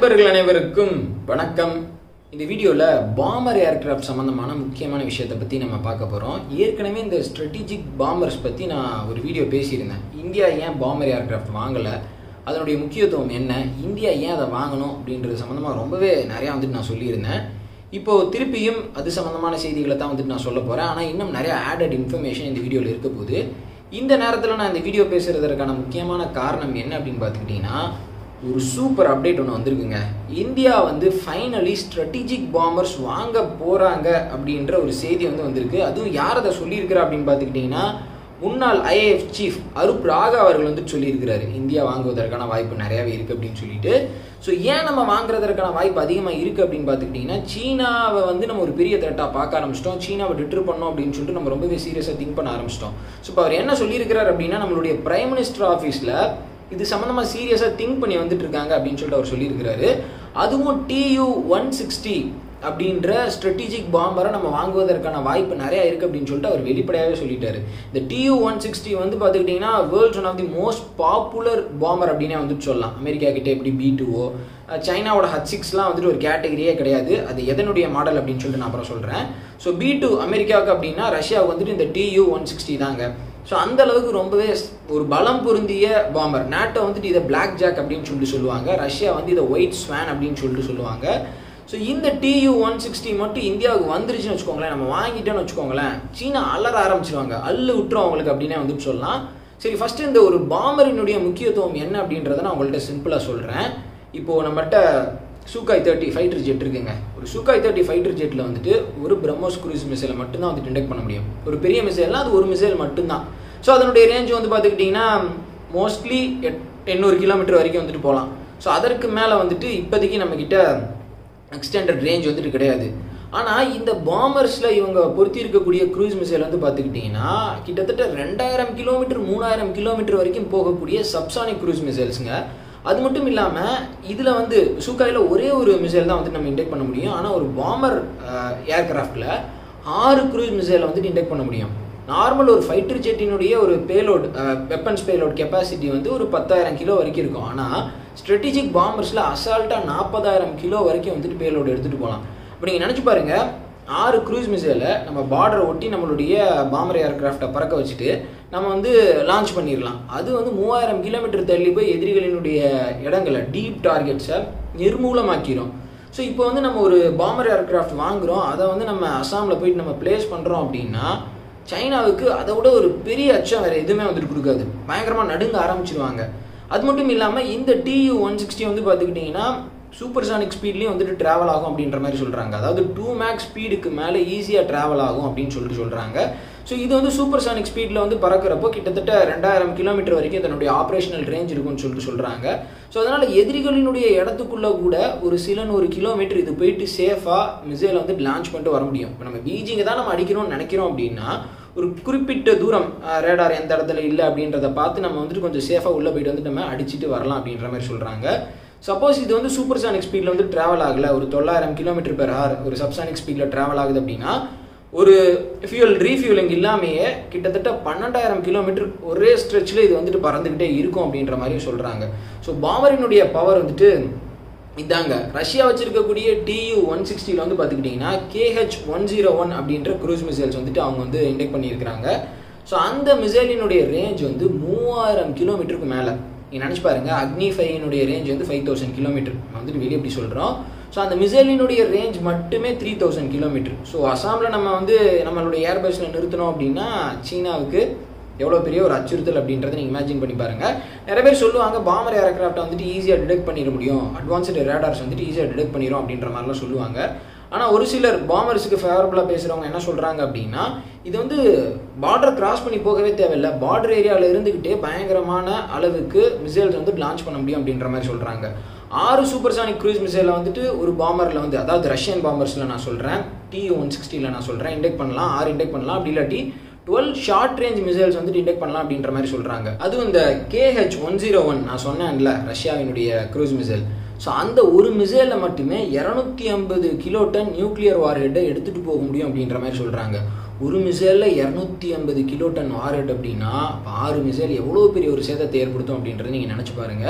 நண்பர்கள் அனைவருக்கும் வணக்கம் இந்த வீடியோவில் பாம்பர் ஏர்கிராஃப்ட் சம்மந்தமான முக்கியமான விஷயத்தை பற்றி நம்ம பார்க்க போகிறோம் ஏற்கனவே இந்த ஸ்ட்ராட்டஜிக் பாம்பர்ஸ் பற்றி நான் ஒரு வீடியோ பேசியிருந்தேன் இந்தியா ஏன் பாம்பர் ஏர்கிராஃப்ட் வாங்கலை அதனுடைய முக்கியத்துவம் என்ன இந்தியா ஏன் அதை வாங்கணும் அப்படின்றது சம்மந்தமாக ரொம்பவே நிறையா வந்துட்டு நான் சொல்லியிருந்தேன் இப்போது திருப்பியும் அது சம்மந்தமான செய்திகளை தான் வந்துட்டு நான் சொல்ல போகிறேன் ஆனால் இன்னும் நிறைய ஆடட் இன்ஃபர்மேஷன் இந்த வீடியோவில் இருக்க போகுது இந்த நேரத்தில் நான் இந்த வீடியோ பேசுகிறதுக்கான முக்கியமான காரணம் என்ன அப்படின்னு பார்த்துக்கிட்டிங்கன்னா ஒரு சூப்பர் அப்டேட் ஒன்று வந்திருக்குங்க இந்தியா வந்து ஃபைனலி ஸ்ட்ராட்டஜிக் பாம்பர்ஸ் வாங்க போகிறாங்க அப்படின்ற ஒரு செய்தி வந்து வந்திருக்கு அதுவும் யார் அதை சொல்லியிருக்கிறா அப்படின்னு பார்த்துக்கிட்டிங்கன்னா முன்னாள் ஐஏஎஃப் சீஃப் அருப் ராகா அவர்கள் வந்துட்டு சொல்லியிருக்கிறாரு இந்தியா வாங்குவதற்கான வாய்ப்பு நிறையாவே இருக்குது அப்படின்னு சொல்லிட்டு ஸோ ஏன் நம்ம வாங்குறதற்கான வாய்ப்பு அதிகமாக இருக்குது அப்படின்னு பார்த்துக்கிட்டிங்கன்னா சீனாவை வந்து நம்ம ஒரு பெரிய த்ரெட்டாக பார்க்க ஆரம்பிச்சிட்டோம் சீனாவை டிட்டர் பண்ணோம் அப்படின்னு சொல்லிட்டு நம்ம ரொம்பவே சீரியஸாக திங்க் பண்ண ஆரம்பிச்சிட்டோம் ஸோ இப்போ அவர் என்ன சொல்லியிருக்கிறார் அப்படின்னா நம்மளுடைய பிரைம் மினிஸ்டர் ஆஃபீஸில் இது சம்மந்தமாக சீரியஸாக திங்க் பண்ணி வந்துட்டு இருக்காங்க அப்படின்னு சொல்லிட்டு அவர் சொல்லியிருக்கிறாரு அதுவும் டியூ ஒன் சிக்ஸ்டி அப்படின்ற ஸ்ட்ராட்டஜிக் பாம்பரை நம்ம வாங்குவதற்கான வாய்ப்பு நிறையா இருக்குது அப்படின்னு சொல்லிட்டு அவர் வெளிப்படையாகவே சொல்லிட்டாரு இந்த டியூ ஒன் சிக்ஸ்டி வந்து பார்த்துக்கிட்டிங்கன்னா world's one of the most popular bomber அப்படின்னே வந்துட்டு சொல்லலாம் அமெரிக்கா கிட்டே எப்படி பி டூஓ சைனாவோட ஹச் சிக்ஸ்லாம் வந்துட்டு ஒரு கேட்டகரியே கிடையாது அது எதனுடைய மாடல் அப்படின்னு சொல்லிட்டு நான் அப்புறம் சொல்கிறேன் ஸோ பி டூ அமெரிக்காவுக்கு அப்படின்னா ரஷ்யாவுக்கு வந்துட்டு இந்த டியூ ஒன் சிக்ஸ்டி தாங்க ஸோ அந்த அளவுக்கு ரொம்பவே ஒரு பலம் பொருந்திய பாம்பர் நாட்டோ வந்துட்டு இதை பிளாக் ஜாக் அப்படின்னு சொல்லிட்டு சொல்லுவாங்க ரஷ்யா வந்து இதை ஒயிட் ஸ்வான் அப்படின்னு சொல்லிட்டு சொல்லுவாங்க ஸோ இந்த டியூ ஒன் சிக்ஸ்டி மட்டும் இந்தியாவுக்கு வந்துருச்சுன்னு வச்சுக்கோங்களேன் நம்ம வாங்கிட்டோன்னு வச்சுக்கோங்களேன் சீனா அலற ஆரம்பிச்சிருவாங்க அல்லு விட்டுரும் அவங்களுக்கு அப்படின்னே வந்துட்டு சொல்லலாம் சரி ஃபஸ்ட்டு இந்த ஒரு பாம்பரினுடைய முக்கியத்துவம் என்ன அப்படின்றத நான் உங்கள்கிட்ட சிம்பிளாக சொல்கிறேன் இப்போது நம்மகிட்ட சூக்காய் தேர்ட்டி ஃபைட்டர் ஜெட் இருக்குங்க ஒரு சூக்காய் தேர்ட்டி ஃபைட்டர் ஜெட்டில் வந்துட்டு ஒரு பிரம்மோஸ் குரூஸ் மிசைலை மட்டும்தான் வந்து டிடெக்ட் பண்ண முடியும் ஒரு பெரிய மிசைல்னால் அது ஒரு மிசைல் மட்டும்தான் ஸோ அதனுடைய ரேஞ்ச் வந்து பார்த்துக்கிட்டிங்கன்னா மோஸ்ட்லி எட் எண்ணூறு கிலோமீட்டர் வரைக்கும் வந்துட்டு போகலாம் ஸோ அதற்கு மேலே வந்துட்டு இப்போதைக்கு நம்மக்கிட்ட எக்ஸ்டெண்டட் ரேஞ்ச் வந்துட்டு கிடையாது ஆனால் இந்த பாம்பர்ஸில் இவங்க பொருத்தி இருக்கக்கூடிய க்ரூஸ் மிசைல் வந்து பார்த்துக்கிட்டிங்கன்னா கிட்டத்தட்ட ரெண்டாயிரம் கிலோமீட்டர் மூணாயிரம் கிலோமீட்டர் வரைக்கும் போகக்கூடிய சப்சானிக் க்ரூஸ் மிசைல்ஸுங்க அது மட்டும் இல்லாமல் இதில் வந்து சூக்காயில் ஒரே ஒரு மிசைல் தான் வந்து நம்ம இன்டெக்ட் பண்ண முடியும் ஆனால் ஒரு பாம்பர் ஏர்கிராஃப்டில் ஆறு க்ரூஸ் மிசைலை வந்துட்டு இன்டெக்ட் பண்ண முடியும் நார்மல் ஒரு ஃபைட்டர் ஜெட்டினுடைய ஒரு பேலோட் வெப்பன்ஸ் பேலோட் கெப்பாசிட்டி வந்து ஒரு பத்தாயிரம் கிலோ வரைக்கும் இருக்கும் ஆனால் ஸ்ட்ராட்டஜிக் பாம்பர்ஸில் அசால்ட்டாக நாற்பதாயிரம் கிலோ வரைக்கும் வந்துட்டு பேலோடு எடுத்துகிட்டு போகலாம் இப்போ நீங்கள் நினச்சி பாருங்கள் ஆறு க்ரூஸ் மிசைலை நம்ம பார்டரை ஒட்டி நம்மளுடைய பாம்பர் ஏர்கிராஃப்டை பறக்க வச்சுட்டு நம்ம வந்து லான்ச் பண்ணிடலாம் அது வந்து மூவாயிரம் கிலோமீட்டர் தள்ளி போய் எதிரிகளினுடைய இடங்களை டீப் டார்கெட்ஸை நிர்மூலமாக்கிடும் ஸோ இப்போ வந்து நம்ம ஒரு பாம்பர் ஏர்கிராஃப்ட் வாங்குகிறோம் அதை வந்து நம்ம அஸ்ஸாமில் போயிட்டு நம்ம பிளேஸ் பண்ணுறோம் அப்படின்னா சைனாவுக்கு அதை விட ஒரு பெரிய அச்சம் வேறு எதுவுமே வந்துட்டு கொடுக்காது பயங்கரமாக நடுங்க ஆரம்பிச்சிருவாங்க அது மட்டும் இல்லாமல் இந்த டியூ ஒன் சிக்ஸ்டி வந்து பார்த்துக்கிட்டிங்கன்னா சூப்பர் சானிக் ஸ்பீட்லேயும் வந்துட்டு ட்ராவல் ஆகும் அப்படின்ற மாதிரி சொல்கிறாங்க அதாவது டூ மேக்ஸ் ஸ்பீடுக்கு மேலே ஈஸியாக ட்ராவல் ஆகும் அப்படின்னு சொல்லிட்டு சொல்கிறாங்க ஸோ இது வந்து சூப்பர் சானிக் ஸ்பீடில் வந்து பறக்கிறப்போ கிட்டத்தட்ட ரெண்டாயிரம் கிலோமீட்டர் வரைக்கும் இதனுடைய ஆப்ரேஷனல் ரேஞ்ச் இருக்கும்னு சொல்லிட்டு சொல்கிறாங்க ஸோ அதனால் எதிரிகளினுடைய இடத்துக்குள்ளே கூட ஒரு சில நூறு கிலோமீட்டர் இது போயிட்டு சேஃபாக மிசைலை வந்து லான்ச் பண்ணிட்டு வர முடியும் இப்போ நம்ம பீஜிங்கை தான் நம்ம அடிக்கணும்னு நினைக்கிறோம் அப்படின்னா ஒரு குறிப்பிட்ட தூரம் ரேடார் எந்த இடத்துல இல்லை அப்படின்றத பார்த்து நம்ம வந்துட்டு கொஞ்சம் சேஃபாக உள்ளே போயிட்டு வந்து நம்ம அடிச்சுட்டு வரலாம் அப்படின்ற மாதிரி சொல்கிறாங்க சப்போஸ் இது வந்து சூப்பர் சானிக் ஸ்பீடில் வந்து ட்ராவல் ஆகலை ஒரு தொள்ளாயிரம் கிலோமீட்டர் பெர் ஹவர் ஒரு சப்சானிக் ஸ்பீடில் ட்ராவல் ஆகுது அப்படின்னா ஒரு ஃபியூல் ரீஃபியூலிங் இல்லாமையே கிட்டத்தட்ட பன்னெண்டாயிரம் கிலோமீட்டர் ஒரே ஸ்ட்ரெச்சில் இது வந்துட்டு பறந்துக்கிட்டே இருக்கும் அப்படின்ற மாதிரி சொல்கிறாங்க ஸோ பாமரினுடைய பவர் வந்துட்டு இதாங்க ரஷ்யா வச்சிருக்கக்கூடிய டியூ ஒன் சிக்ஸ்டியில் வந்து பார்த்துக்கிட்டிங்கன்னா கேஹெச் ஒன் ஜீரோ ஒன் அப்படின்ற க்ரூஸ் மிசைல்ஸ் வந்துட்டு அவங்க வந்து இன்டெக்ட் பண்ணியிருக்கிறாங்க ஸோ அந்த மிசைலினுடைய ரேஞ்ச் வந்து மூவாயிரம் கிலோமீட்டருக்கு மேலே நீங்கள் நினச்சி பாருங்கள் அக்னி ஃபைனுடைய ரேஞ்ச் வந்து ஃபைவ் தௌசண்ட் கிலோமீட்டர் வந்துட்டு வெளியே எப்படி சொல்கிறோம் ஸோ அந்த மிசைலினுடைய ரேஞ்ச் மட்டுமே த்ரீ தௌசண்ட் கிலோமீட்டர் ஸோ அசாமில் நம்ம வந்து நம்மளுடைய ஏர்பஸில் நிறுத்தினோம் அப்படின்னா சீனாவுக்கு எவ்வளோ பெரிய ஒரு அச்சுறுத்தல் அப்படின்றத நீங்கள் இமேஜின் பண்ணி பாருங்கள் நிறைய பேர் சொல்லுவாங்க பாமர் ஏர்கிராஃப்டை வந்துட்டு ஈஸியாக டிடெக்ட் பண்ணிட முடியும் அட்வான்ஸ்டு ரேடார்ஸ் வந்துட்டு ஈஸியாக டிடெக்ட் பண்ணிடும் அப்படின்ற மாதிரிலாம் சொல்லுவாங்க ஆனால் ஒரு சிலர் பாமர்ஸுக்கு ஃபேவரபுளாக பேசுகிறவங்க என்ன சொல்கிறாங்க அப்படின்னா இது வந்து பார்டர் கிராஸ் பண்ணி போகவே தேவையில்லை பார்டர் ஏரியாவில் இருந்துக்கிட்டே பயங்கரமான அளவுக்கு மிசைல்ஸ் வந்து லான்ச் பண்ண முடியும் அப்படின்ற மாதிரி சொல்கிறாங்க ஆறு சூப்பர் சானிக் க்ரூஸ் மிசைலை வந்துட்டு ஒரு பாம்பரில் வந்து அதாவது ரஷ்யன் பாம்பர்ஸில் நான் சொல்கிறேன் டி ஒன் சிக்ஸ்டியில் நான் சொல்கிறேன் இண்டெக்ட் பண்ணலாம் ஆறு இண்டெக்ட் பண்ணலாம் அப்படி இல்லாட்டி டுவெல் ஷார்ட் ரேஞ்ச் மிசைல்ஸ் வந்து டிடெக்ட் பண்ணலாம் அப்படின்ற மாதிரி சொல்கிறாங்க அதுவும் இந்த கேஹெச் ஒன் ஜீரோ ஒன் நான் சொன்னேன்ல ரஷ்யாவினுடைய க்ரூஸ் மிசைல் ஸோ அந்த ஒரு மிசைலில் மட்டுமே இரநூத்தி ஐம்பது கிலோ டன் நியூக்ளியர் வார்ஹெட்டை எடுத்துகிட்டு போக முடியும் அப்படின்ற மாதிரி சொல்கிறாங்க ஒரு மிசைலில் இரநூத்தி ஐம்பது கிலோ டன் வார்ஹெட் அப்படின்னா ஆறு மிசைல் எவ்வளோ பெரிய ஒரு சேதத்தை ஏற்படுத்தும் அப்படின்றத நீங்கள் நினச்சி பாருங்கள்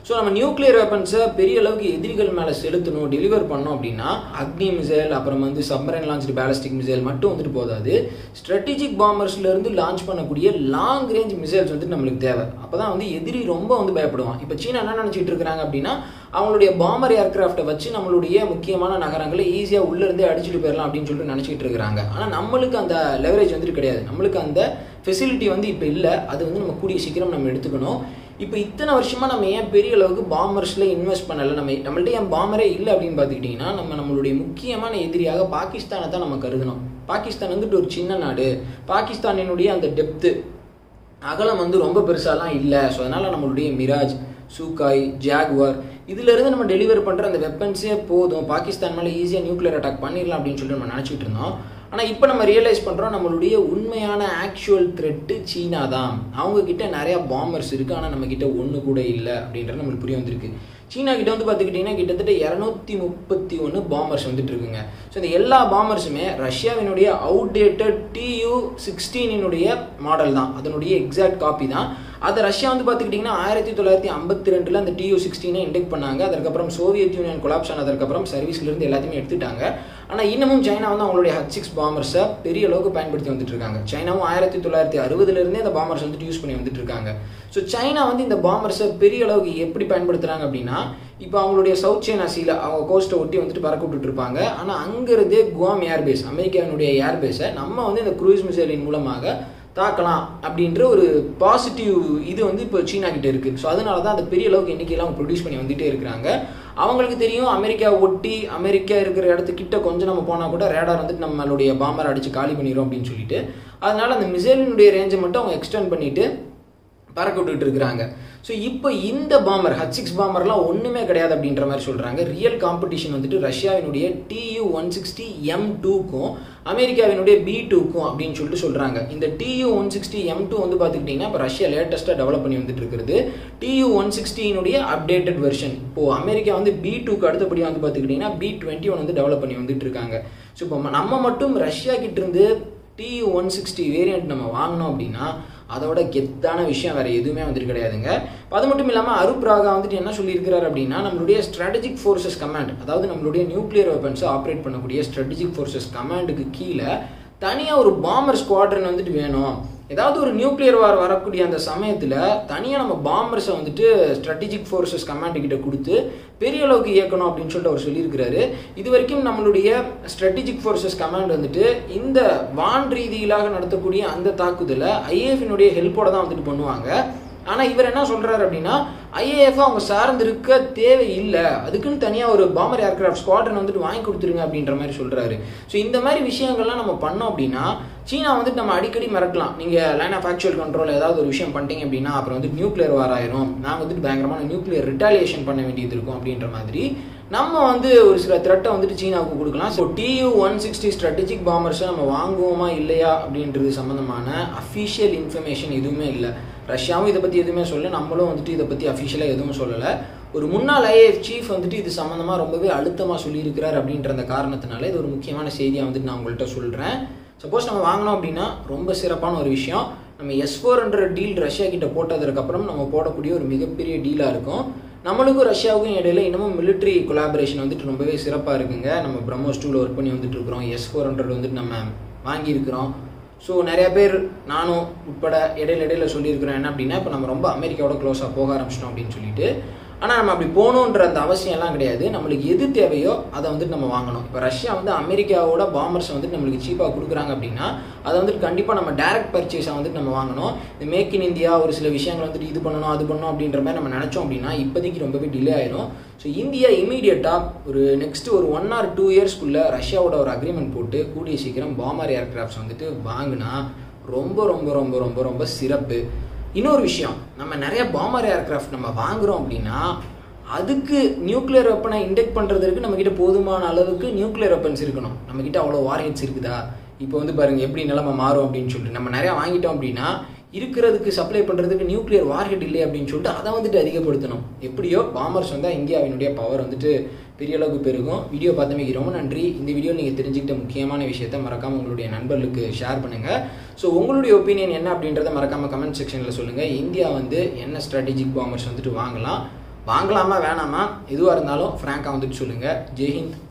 ஸோ நம்ம நியூக்ளியர் வெப்பன்ஸை பெரிய அளவுக்கு எதிரிகள் மேலே செலுத்தணும் டெலிவர் பண்ணோம் அப்படின்னா அக்னி மிசைல் அப்புறம் வந்து சப்மரைன் லான்ச் பேலஸ்டிக் மிசைல் மட்டும் வந்துட்டு போதாது ஸ்ட்ராட்டஜிக் பாம்பர்ஸ்லேருந்து லான்ச் பண்ணக்கூடிய லாங் ரேஞ்ச் மிசைல்ஸ் வந்துட்டு நம்மளுக்கு தேவை அப்போ தான் வந்து எதிரி ரொம்ப வந்து பயப்படுவான் இப்போ சீனா என்ன நினச்சிட்டு இருக்கிறாங்க அப்படின்னா அவங்களுடைய பாம்பர் ஏர்கிராஃப்டை வச்சு நம்மளுடைய முக்கியமான நகரங்களை ஈஸியாக உள்ளேருந்தே அடிச்சுட்டு போயிடலாம் அப்படின்னு சொல்லிட்டு நினச்சிட்டு இருக்கிறாங்க ஆனால் நம்மளுக்கு அந்த லெவரேஜ் வந்துட்டு கிடையாது நம்மளுக்கு அந்த ஃபெசிலிட்டி வந்து இப்போ இல்லை அது வந்து நம்ம கூடிய சீக்கிரம் நம்ம எடுத்துக்கணும் இப்போ இத்தனை வருஷமாக நம்ம ஏன் பெரிய அளவுக்கு பாம்பர்ஸில் இன்வெஸ்ட் பண்ணலை நம்ம நம்மள்ட்ட ஏன் பாம்பரே இல்லை அப்படின்னு பார்த்துக்கிட்டிங்கன்னா நம்ம நம்மளுடைய முக்கியமான எதிரியாக பாகிஸ்தானை தான் நம்ம கருதணும் பாகிஸ்தான் வந்துட்டு ஒரு சின்ன நாடு பாகிஸ்தானினுடைய அந்த டெப்த்து அகலம் வந்து ரொம்ப பெருசாலாம் இல்லை ஸோ அதனால் நம்மளுடைய மிராஜ் சூக்காய் ஜாகுவார் இதுலேருந்து நம்ம டெலிவர் பண்ணுற அந்த வெப்பன்ஸே போதும் பாகிஸ்தான் மேலே ஈஸியாக நியூக்ளியர் அட்டாக் பண்ணிடலாம் அப்படின்னு சொல்லிட்டு நம்ம நினச்சிட்டு இருந்தோம் ஆனால் இப்போ நம்ம ரியலைஸ் பண்ணுறோம் நம்மளுடைய உண்மையான ஆக்சுவல் த்ரெட்டு சீனா தான் அவங்க கிட்ட நிறையா பாம்பர்ஸ் இருக்குது ஆனால் நம்ம கிட்ட ஒன்று கூட இல்லை அப்படின்றது நம்மளுக்கு புரிய வந்திருக்கு சீனா கிட்ட வந்து பார்த்துக்கிட்டிங்கன்னா கிட்டத்தட்ட இரநூத்தி முப்பத்தி ஒன்று பாம்பர்ஸ் வந்துட்டு இருக்குங்க ஸோ இந்த எல்லா பாம்பர்ஸுமே ரஷ்யாவினுடைய அவுடேட்டட் டியூ சிக்ஸ்டீனினுடைய மாடல் தான் அதனுடைய எக்ஸாக்ட் காப்பி தான் அதை ரஷ்யா வந்து பார்த்துக்கிட்டிங்கன்னா ஆயிரத்தி தொள்ளாயிரத்தி ஐம்பத்தி ரெண்டில் அந்த டியூ சிக்ஸ்டீனை இண்டெக்ட் பண்ணாங்க அதுக்கப்புறம் சோவியத் யூனியன் கொலாப்ஸ் ஆனதுக்கப்புறம் சர்வீஸ்லேருந்து எல்லாத்தையுமே எடுத்துட்டாங்க ஆனால் இன்னமும் சைனா வந்து அவங்களுடைய ஹச் சிக்ஸ் பாம்பர்ஸை பெரிய அளவுக்கு பயன்படுத்தி வந்துட்டு இருக்காங்க சைனாவும் ஆயிரத்தி தொள்ளாயிரத்தி அறுபதுலேருந்தே அந்த பாம்பர்ஸ் வந்துட்டு யூஸ் பண்ணி வந்துட்டு இருக்காங்க ஸோ சைனா வந்து இந்த பாம்பர்ஸை பெரிய அளவுக்கு எப்படி பயன்படுத்துகிறாங்க அப்படின்னா இப்போ அவங்களுடைய சவுத் சைனா சீல அவங்க கோஸ்ட்டை ஒட்டி வந்துட்டு பறக்க விட்டுட்டு இருப்பாங்க ஆனால் அங்கிருந்தே குவாம் ஏர்பேஸ் அமெரிக்காவினுடைய ஏர்பேஸை நம்ம வந்து இந்த குரூஸ் மிசைலின் மூலமாக தாக்கலாம் அப்படின்ற ஒரு பாசிட்டிவ் இது வந்து இப்போ சீனா கிட்ட இருக்கு ஸோ அதனால தான் அந்த பெரிய அளவுக்கு எண்ணிக்கையெல்லாம் அவங்க ப்ரொடியூஸ் பண்ணி வந்துட்டே இருக்கிறாங்க அவங்களுக்கு தெரியும் அமெரிக்கா ஒட்டி அமெரிக்கா இருக்கிற இடத்துக்கிட்ட கொஞ்சம் நம்ம போனால் கூட ரேடார் வந்துட்டு நம்மளுடைய பாம்பர் அடிச்சு காலி பண்ணிடும் அப்படின்னு சொல்லிட்டு அதனால அந்த மிசைலினுடைய ரேஞ்சை மட்டும் அவங்க எக்ஸ்டெண்ட் பண்ணிட்டு பறக்க விட்டுட்டு இருக்கிறாங்க ஸோ இப்போ இந்த பாம்பர் ஹச் சிக்ஸ் பாம்பர்லாம் ஒன்றுமே கிடையாது அப்படின்ற மாதிரி சொல்கிறாங்க ரியல் காம்படிஷன் வந்துட்டு ரஷ்யாவினுடைய டியூ ஒன் சிக்ஸ்டி எம் டூக்கும் அமெரிக்காவினுடைய பி டூக்கும் அப்படின்னு சொல்லிட்டு சொல்கிறாங்க இந்த Tu one sixty M two வந்து பார்த்துக்கிட்டிங்கன்னா இப்போ ரஷ்யா லேட்டஸ்ட்டாக டெவலப் பண்ணி வந்துட்டு இருக்கிறது டியூ ஒன் சிக்ஸ்டினுடைய அப்டேட்டட் வெர்ஷன் இப்போது அமெரிக்கா வந்து பி டூக்கு அடுத்தபடியாக வந்து பார்த்துக்கிட்டிங்கன்னா பி டுவெண்ட்டி ஒன் வந்து டெவலப் பண்ணி வந்துட்டு இருக்காங்க ஸோ இப்போ நம்ம மட்டும் ரஷ்யா கிட்ட இருந்து டியூ ஒன் சிக்ஸ்டி வேரியண்ட் நம்ம வாங்கினோம் அப்படின்னா அதோட கெத்தான விஷயம் வேறு எதுவுமே வந்துட்டு கிடையாதுங்க அது மட்டும் இல்லாமல் அருப் ராகா வந்துட்டு என்ன சொல்லியிருக்கிறார் அப்படின்னா நம்மளுடைய ஸ்ட்ராட்டஜிக் ஃபோர்ஸஸ் கமாண்ட் அதாவது நம்மளுடைய நியூக்ளியர் வெப்பன்ஸை ஆப்ரேட் பண்ணக்கூடிய ஸ்ட்ராட்டஜிக் ஃபோர்ஸஸ் கமாண்டுக்கு கீழே தனியாக ஒரு பாம்பர் ஸ்குவாட்ரன் வந்துட்டு வேணும் ஏதாவது ஒரு நியூக்ளியர் வார் வரக்கூடிய அந்த சமயத்தில் தனியாக நம்ம பாம்பர்ஸை வந்துட்டு ஸ்ட்ராட்டஜிக் ஃபோர்ஸஸ் கமாண்ட் கிட்ட கொடுத்து பெரிய அளவுக்கு இயக்கணும் அப்படின்னு சொல்லிட்டு அவர் சொல்லியிருக்கிறாரு இது வரைக்கும் நம்மளுடைய ஸ்ட்ராட்டஜிக் ஃபோர்ஸஸ் கமாண்ட் வந்துட்டு இந்த வான் ரீதியிலாக நடத்தக்கூடிய அந்த தாக்குதலை ஐஏஎஃபினுடைய ஹெல்ப்போட தான் வந்துட்டு பண்ணுவாங்க ஆனால் இவர் என்ன சொல்கிறாரு அப்படின்னா ஐஏஎஃப் அவங்க சார்ந்து இருக்க தேவை இல்லை அதுக்குன்னு தனியாக ஒரு பாமர் ஏர்கிராஃப்ட் ஸ்குவாட்ரன் வந்துட்டு வாங்கி கொடுத்துருங்க அப்படின்ற மாதிரி சொல்கிறாரு ஸோ இந்த மாதிரி விஷயங்கள்லாம் நம்ம பண்ணோம் அப்படின்னா சீனா வந்துட்டு நம்ம அடிக்கடி மிரட்டலாம் நீங்கள் லைன் ஆஃப் ஆக்சுவல் கண்ட்ரோல் ஏதாவது ஒரு விஷயம் பண்ணிட்டீங்க அப்படின்னா அப்புறம் வந்து நியூக்ளியர் வார் ஆயிரும் நாங்கள் வந்துட்டு பயங்கரமான நியூக்ளியர் ரிட்டாலியேஷன் பண்ண வேண்டியது இருக்கும் அப்படின்ற மாதிரி நம்ம வந்து ஒரு சில த்ரெட்டை வந்துட்டு சீனாவுக்கு கொடுக்கலாம் so Tu one sixty strategic பாம்பர்ஸை நம்ம வாங்குவோமா இல்லையா அப்படின்றது சம்மந்தமான அஃபிஷியல் இன்ஃபர்மேஷன் எதுவுமே இல்லை ரஷ்யாவும் இதை பற்றி எதுவுமே சொல்ல நம்மளும் வந்துட்டு இதை பற்றி அஃபிஷியலாக எதுவும் சொல்லலை ஒரு முன்னாள் ஐஏஎஃப் சீஃப் வந்துட்டு இது சம்மந்தமாக ரொம்பவே அழுத்தமாக சொல்லியிருக்கிறார் அப்படின்ற அந்த காரணத்தினால இது ஒரு முக்கியமான செய்தியாக வந்துட்டு நான் உங்கள்கிட்ட சொல்கிறேன் சப்போஸ் நம்ம வாங்கினோம் அப்படின்னா ரொம்ப சிறப்பான ஒரு விஷயம் நம்ம S four hundred deal Russia கிட்ட போட்டதுக்கப்புறம் நம்ம போடக்கூடிய ஒரு மிகப்பெரிய டீலாக இருக்கும் நம்மளுக்கும் ரஷ்யாவுக்கும் இடையில இன்னமும் மிலிட்ரி கொலாபரேஷன் வந்துட்டு ரொம்பவே சிறப்பாக இருக்குங்க நம்ம பிரம்மோஸ் டூவில் ஒர்க் பண்ணி வந்துட்டு இருக்கிறோம் எஸ் ஃபோர் ஹண்ட்ரட் வந்துட்டு நம்ம வாங்கியிருக்கிறோம் ஸோ நிறைய பேர் நானும் உட்பட இடையில இடையில சொல்லியிருக்கிறேன் என்ன அப்படின்னா இப்போ நம்ம ரொம்ப அமெரிக்காவோட க்ளோஸாக போக ஆரம்பிச்சிட்டோம் அப்படின்னு சொல்லிட்டு ஆனால் நம்ம அப்படி போகணுன்ற அந்த அவசியம்லாம் கிடையாது நம்மளுக்கு எது தேவையோ அதை வந்துட்டு நம்ம வாங்கணும் இப்போ ரஷ்யா வந்து அமெரிக்காவோட பாம்பர்ஸ் வந்துட்டு நம்மளுக்கு சீப்பாக கொடுக்குறாங்க அப்படின்னா அதை வந்துட்டு கண்டிப்பாக நம்ம டேரக்ட் பர்ச்சேஸாக வந்துட்டு நம்ம வாங்கணும் இந்த மேக் இன் இந்தியா ஒரு சில விஷயங்கள் வந்துட்டு இது பண்ணணும் அது பண்ணணும் அப்படின்ற மாதிரி நம்ம நினச்சோம் அப்படின்னா இப்போதைக்கு ரொம்பவே டிலே ஆயிரும் ஸோ இந்தியா இமீடியட்டாக ஒரு நெக்ஸ்ட் ஒரு ஒன் ஆர் டூ இயர்ஸ்க்குள்ளே ரஷ்யாவோட ஒரு அக்ரிமெண்ட் போட்டு கூடிய சீக்கிரம் பாமர் ஏர்கிராஃப்ட்ஸ் வந்துட்டு வாங்கினா ரொம்ப ரொம்ப ரொம்ப ரொம்ப ரொம்ப சிறப்பு இன்னொரு விஷயம் நம்ம நிறைய பாமர் ஏர்கிராஃப்ட் நம்ம வாங்குறோம் அப்படின்னா அதுக்கு நியூக்ளியர் வெப்பனை இண்டெக்ட் பண்ணுறதுக்கு நம்மக்கிட்ட போதுமான அளவுக்கு நியூக்ளியர் வெப்பன்ஸ் இருக்கணும் நம்மக்கிட்ட அவ்வளோ வார்ஹெட்ஸ் இருக்குதா இப்போ வந்து பாருங்கள் எப்படி நிலைமை மாறும் அப்படின்னு சொல்லிட்டு நம்ம நிறையா வாங்கிட்டோம் அப்படின்னா இருக்கிறதுக்கு சப்ளை பண்ணுறதுக்கு நியூக்ளியர் வார்ஹெட் இல்லை அப்படின்னு சொல்லிட்டு அதை வந்துட்டு அதிகப்படுத்தணும் எப்படியோ பாமர்ஸ் வந்தால் இந்தியாவினுடைய பவர் வந்துட்டு பெரிய அளவுக்கு பெருகும் வீடியோ பார்த்தமைக்கு ரொம்ப நன்றி இந்த வீடியோ நீங்கள் தெரிஞ்சுக்கிட்ட முக்கியமான விஷயத்த மறக்காமல் உங்களுடைய நண்பர்களுக்கு ஷேர் பண்ணுங்கள் ஸோ உங்களுடைய ஒப்பீனியன் என்ன அப்படின்றத மறக்காமல் கமெண்ட் செக்ஷனில் சொல்லுங்கள் இந்தியா வந்து என்ன ஸ்ட்ராட்டஜிக் பாமர்ஸ் வந்துட்டு வாங்கலாம் வாங்கலாமா வேணாமா எதுவாக இருந்தாலும் ஃப்ராங்காக வந்துட்டு சொல்லுங்கள் ஜெய்ஹிந்த்